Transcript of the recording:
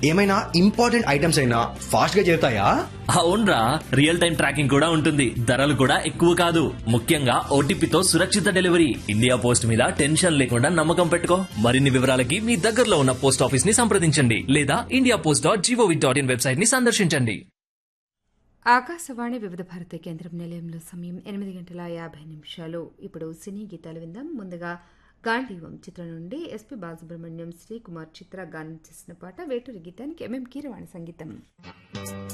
ఏమైనా important items అయినా fast గా చేరుతాయా అవునరా రియల్ టైం ట్రాకింగ్ కూడా ఉంటుంది ధరలు కూడా ఎక్కువ కాదు ముఖ్యంగా ఓటీపీతో సురక్షిత డెలివరీ ఇండియా పోస్ట్ మీద టెన్షన్ లేకుండా నమ్మకం పెట్టుకో మరిన్ని వివరాలకి మీ దగ్గరలో ఉన్న పోస్ట్ ఆఫీస్ ని సంప్రదించండి లేదా India post dot G O V dot in website ని సందర్శించండి ఆకాశవాణి వివిధ భారతి కేంద్రం నిలయంలో సమయం ఎనిమిది గంటల యాభై నిమిషాలు ఇప్పుడు సినీ గీతాలు విందాం ముందుగా గాంధీవం చిత్రం నుండి ఎస్పి బాలసుబ్రహ్మణ్యం శ్రీకుమార్ చిత్ర గానం చేసిన పాట వేటూరి గీతానికి ఎంఎం కీరవాణి సంగీతం